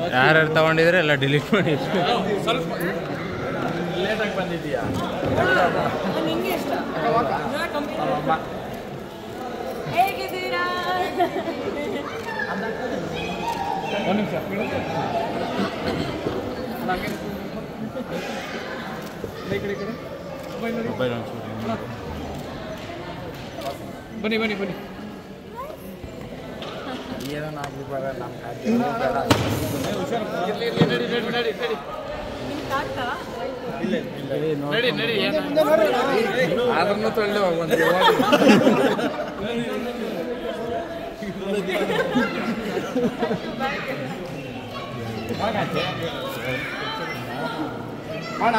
ಯಾರ್ಯಾರು ತಗೊಂಡಿದ್ರೆ ಎಲ್ಲ ಡಿಲೀಟ್ ಮಾಡಿ ಸ್ವಲ್ಪ ಲೇಟಾಗಿ ಬಂದಿದ್ದೀಯಾ ನಿಂಗೆ ಇಷ್ಟ ಹೇಗಿದ್ದೀರಾ ಒಂದು ನಿಮಿಷ ಈ ಕಡೆ ಈ ಕಡೆ ಬನ್ನಿ ನೋಡಿ. ಮೊಬೈಲ್ ಒಂಚೂರು ಬನ್ನಿ ಬನ್ನಿ ಬನ್ನಿ ಇರ್ಲಿ, ಇರ್ಲಿ, ನಡಿ ನಡಿ ನಡಿ ನಡಿ ನಿಮ್ ತಾತ ನಡಿ ನಡಿ ಆದ್ರೂ ತೊಳ್ಳೆ ಒಂದು வாடா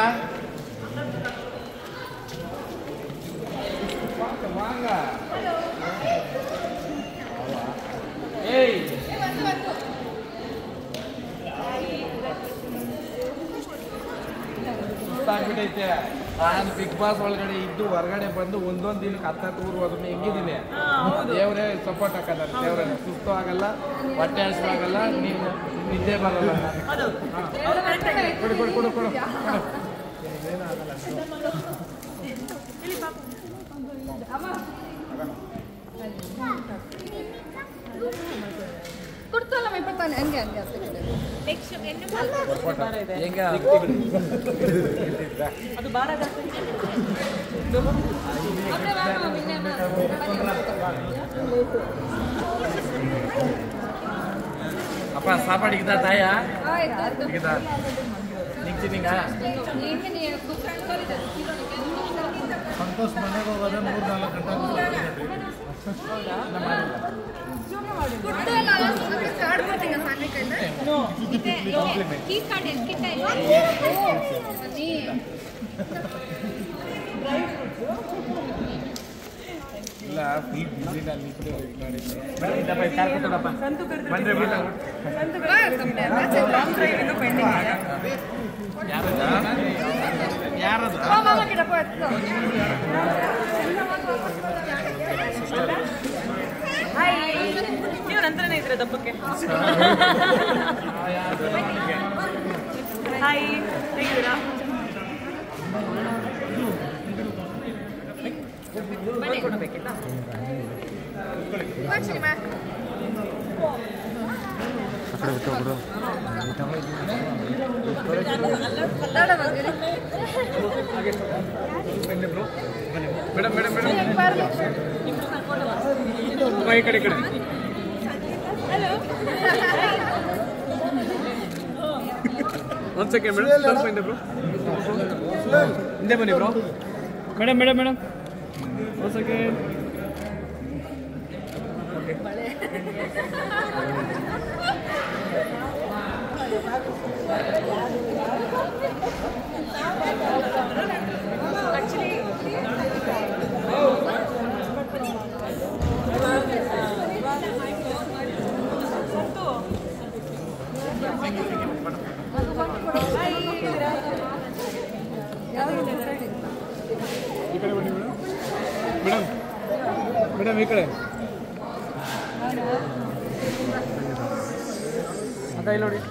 வாங்க ಏಯ್ ಗೊತ್ತಾಗ್ಬಿಟ್ಟೈತೆ ನಾನು ಬಿಗ್ ಬಾಸ್ ಒಳಗಡೆ ಇದ್ದು ಹೊರಗಡೆ ಬಂದು ಒಂದೊಂದು ದಿನಕ್ಕೆ ಹತ್ತತ್ತು ಊರು ಹೋದ್ರೆ ಹೆಂಗಿದ್ದೀನಿ ದೇವರೇ ಸಪೋರ್ಟ್ ಹಾಕೋದಾರೆ ದೇವ್ರೆ ಸುಸ್ತು ಆಗಲ್ಲ ಹೊಟ್ಟೆ ಹಸಿವು ಆಗಲ್ಲ ನೀನು ನಿದ್ದೆ ಬರಲ್ಲ ಅದು ಅದು correct ಆಗಿದೆ. ಕೊಡು ಕೊಡು ಕೊಡು ಕೊಡು ಕೊಡು. കൊടുത്തോളാം ഇപ്പൊ തന്നെ എന്റെ എന്റെ അത്തേക്ക് Next ಎಣ್ಣೆ ಬಾರ ಇದೆ. ಹೆಂಗೆ ಅದು ಬಾರ ಜಾಸ್ತಿ. അപ്പൊ വാങ്ങോ പിന്നെ ಅಪ್ಪ ಸಾಪಾಡು ಇಕ್ಕಿದ ತಾಯ ಆಯ್ತು ಇಕ್ಕಿದ ನಿಂತಿನಿಂಗ ಹೆಂಗೆ ನೀವು ಕುಕ್ಕರ್ ಕರಿದ ಸಂತೋಷ್ ಮನೆಗೆ ಹೋಗೋದೇ ಮೂರು ನಾಲ್ಕು ಗಂಟೆ കുട്ടികളല്ല കാർഡ് പോട്ടിങ്ങ സണ്ണി കൈ ഇത് കീ കാർഡ് എസ്കി ടൈം നീ ಇಲ್ಲ ಫುಲ್ ಬಿಸಿ ನಾನು ಈ ಕಡೆ ಮಾಡಿದ್ದೆ ಬೇಡ ಇದ್ದಪ್ಪ ಕಾರ್ ಕೊಟ್ಟಡಪ್ಪ ಬಂದ್ರೆ ಬಿಡ Long drive ಇನ್ನೂ pending ಇದೆ. ಯಾರದು ಯಾರದು മാമ കിട പോയോ ಹಾಯ್ ನೀವು ನಂತರನೇ ಇದ್ರೆ ದಪ್ಪಕ್ಕೆ ಹಾಯ್ ಹೇಗಿದ್ದೀರಾ ಬನ್ನಿ ಕೊಡಬೇಕಿಲ್ಲ ಸಿನಿಮಾ ಕನ್ನಡ ಬಗ್ಗೆ ಮೇಡಮ್ ಮೇಡಮ್ ಮೇಡಮ್ ಅಮ್ಮ ಈ ಕಡೆ ಈ ಕಡೆ ಒಂದು ಸೆಕೆಂಡ್ ಮೇಡಮ್ ಸ್ವಲ್ಪ ಹಿಂದೆ ಬ್ರೋ ಹಿಂದೆ ಬನ್ನಿ ಬ್ರೋ ಮೇಡಮ್ ಮೇಡಮ್ ಮೇಡಮ್ ಒಂದು ಸೆಕೆಂಡ್ ಈ ಕಡೆ ಬನ್ನಿ ಮೇಡಮ್ ಮೇಡಮ್ ಮೇಡಮ್ ಈ ಕಡೆ ಅಕ್ಕ ಇಲ್ಲಿ ನೋಡಿ